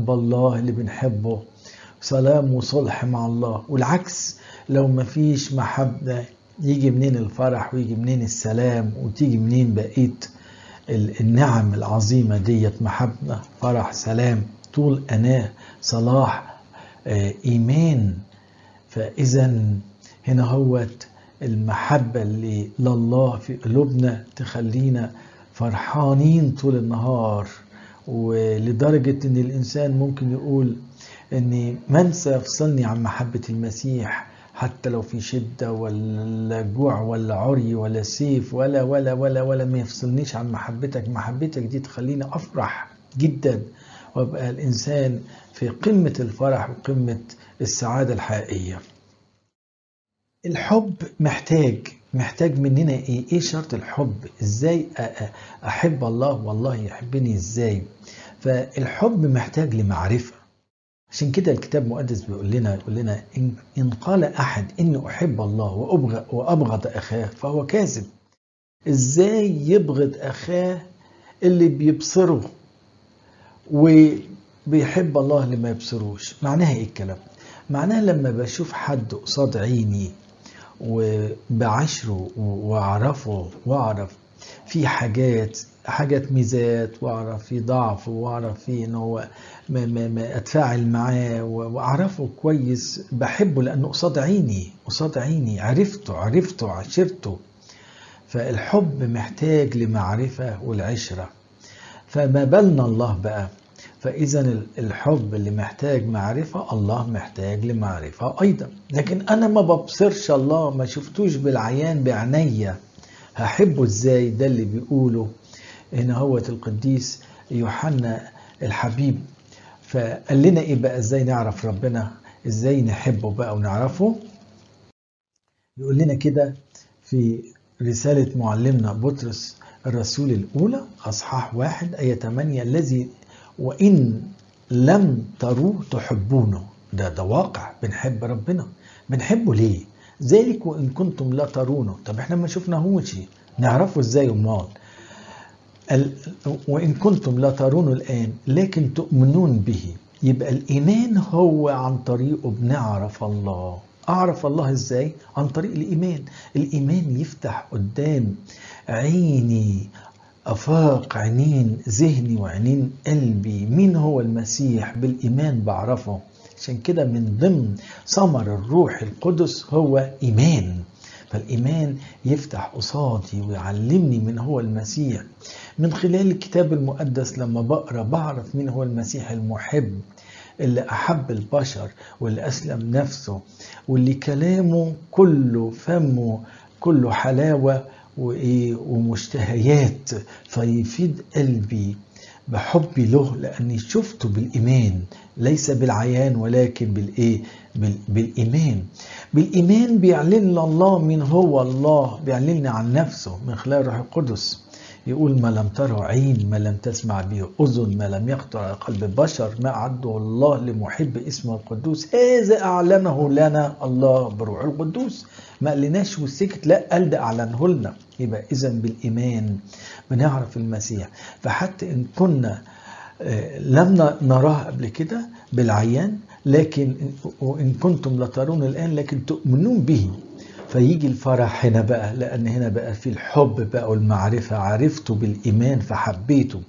محبة الله اللي بنحبه سلام وصلح مع الله والعكس لو مفيش محبة يجي منين الفرح ويجي منين السلام وتيجي منين بقية النعم العظيمة ديت محبة فرح سلام طول أناة صلاح إيمان فإذا هنا هوت المحبة اللي لله في قلوبنا تخلينا فرحانين طول النهار ولدرجة ان الانسان ممكن يقول اني من سيفصلني عن محبة المسيح حتى لو في شدة ولا جوع ولا عري ولا سيف ولا ولا ولا ولا ما يفصلنيش عن محبتك محبتك دي تخليني افرح جدا وابقى الانسان في قمة الفرح وقمة السعادة الحقيقية الحب محتاج محتاج مننا ايه ايه شرط الحب ازاي احب الله والله يحبني ازاي فالحب محتاج لمعرفه عشان كده الكتاب المقدس بيقول لنا يقول لنا إن, ان قال احد اني احب الله وابغض وابغض اخاه فهو كاذب ازاي يبغض اخاه اللي بيبصره وبيحب الله اللي ما يبصروش معناها ايه الكلام معناها لما بشوف حد قصاد عيني وبعشره واعرفه واعرف في حاجات حاجات ميزات واعرف في ضعف واعرف في ان هو ما ما ما اتفاعل معاه واعرفه كويس بحبه لانه قصاد عيني قصاد عيني عرفته عرفته عشرته فالحب محتاج لمعرفه والعشره فما بالنا الله بقى فإذا الحب اللي محتاج معرفة الله محتاج لمعرفة أيضا لكن أنا ما ببصرش الله ما شفتوش بالعيان بعينيا هحبه إزاي ده اللي بيقوله هنا هو القديس يوحنا الحبيب فقال لنا إيه بقى إزاي نعرف ربنا إزاي نحبه بقى ونعرفه يقول لنا كده في رسالة معلمنا بطرس الرسول الأولى أصحاح واحد آية 8 الذي وإن لم تروه تحبونه ده ده واقع بنحب ربنا بنحبه ليه ذلك وإن كنتم لا ترونه طب احنا ما شفناهوش نعرفه ازاي امال وإن كنتم لا ترونه الآن لكن تؤمنون به يبقى الإيمان هو عن طريقه بنعرف الله أعرف الله إزاي؟ عن طريق الإيمان الإيمان يفتح قدام عيني أفاق عينين ذهني وعينين قلبي مين هو المسيح بالإيمان بعرفه عشان كده من ضمن ثمر الروح القدس هو إيمان فالإيمان يفتح قصادي ويعلمني من هو المسيح من خلال الكتاب المقدس لما بقرأ بعرف مين هو المسيح المحب اللي أحب البشر واللي أسلم نفسه واللي كلامه كله فمه كله حلاوة وإيه ومشتهيات فيفيد قلبي بحبي له لأني شفته بالإيمان ليس بالعيان ولكن بالإيه بالإيمان بالإيمان بيعلن الله من هو الله بيعلن عن نفسه من خلال الروح القدس يقول ما لم تره عين ما لم تسمع به أذن ما لم يخطر على قلب بشر ما أعده الله لمحب اسمه القدوس هذا أعلنه لنا الله بروح القدوس ما قالناش وسكت لا قال ده أعلنه لنا يبقى إذا بالإيمان بنعرف المسيح فحتى إن كنا لم نراه قبل كده بالعيان لكن وإن كنتم لترون الآن لكن تؤمنون به فيجي الفرح هنا بقى لأن هنا بقى في الحب بقى والمعرفة عرفته بالإيمان فحبيته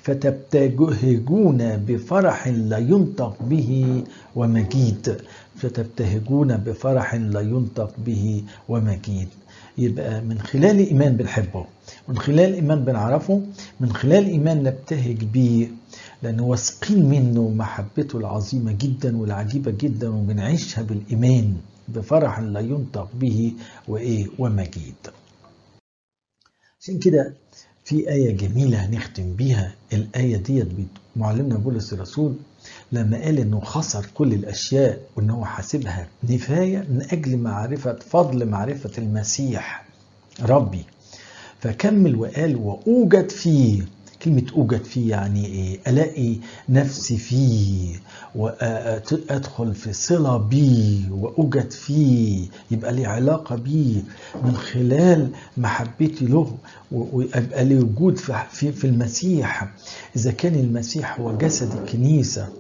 فتبتهجون بفرح لا ينطق به ومجيد فتبتهجون بفرح لا ينطق به ومجيد يبقى من خلال الإيمان بنحبه من خلال الإيمان بنعرفه من خلال الإيمان نبتهج بيه لأن واثقين منه محبته العظيمة جدا والعجيبة جدا وبنعيشها بالإيمان بفرح لا ينطق به وإيه ومجيد عشان كده في آية جميلة هنختم بيها الآية ديت معلمنا بولس الرسول لما قال انه خسر كل الاشياء وانه هو حاسبها نفايه من اجل معرفه فضل معرفه المسيح ربي فكمل وقال واوجد فيه كلمة أوجد فيه يعني إيه؟ ألاقي نفسي فيه وأدخل في صلة بيه وأوجد فيه يبقى لي علاقة بيه من خلال محبتي له ويبقى لي وجود في, في المسيح إذا كان المسيح هو جسد الكنيسة